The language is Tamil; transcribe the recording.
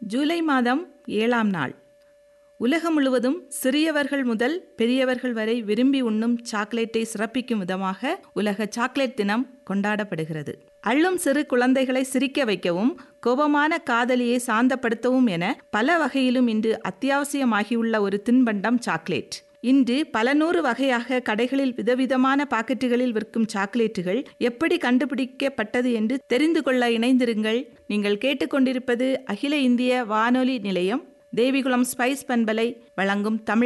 ஜூலை மாதம் ஏழாம் நாள் உலகம் முழுவதும் சிறியவர்கள் முதல் பெரியவர்கள் வரை விரும்பி உண்ணும் சாக்லேட்டை சிறப்பிக்கும் விதமாக உலக சாக்லேட் தினம் கொண்டாடப்படுகிறது அள்ளும் சிறு குழந்தைகளை சிரிக்க வைக்கவும் கோபமான காதலியை சாந்தப்படுத்தவும் என பல வகையிலும் இன்று அத்தியாவசியமாகியுள்ள ஒரு தின்பண்டம் சாக்லேட் இன்று பல நூறு வகையாக கடைகளில் விதவிதமான பாக்கெட்டுகளில் விற்கும் சாக்லேட்டுகள் எப்படி கண்டுபிடிக்கப்பட்டது என்று தெரிந்து கொள்ள இணைந்திருங்கள் நீங்கள் கேட்டுக்கொண்டிருப்பது அகில இந்திய வானொலி நிலையம் தேவிகுளம் ஸ்பைஸ் பண்பலை வழங்கும் தமிழ்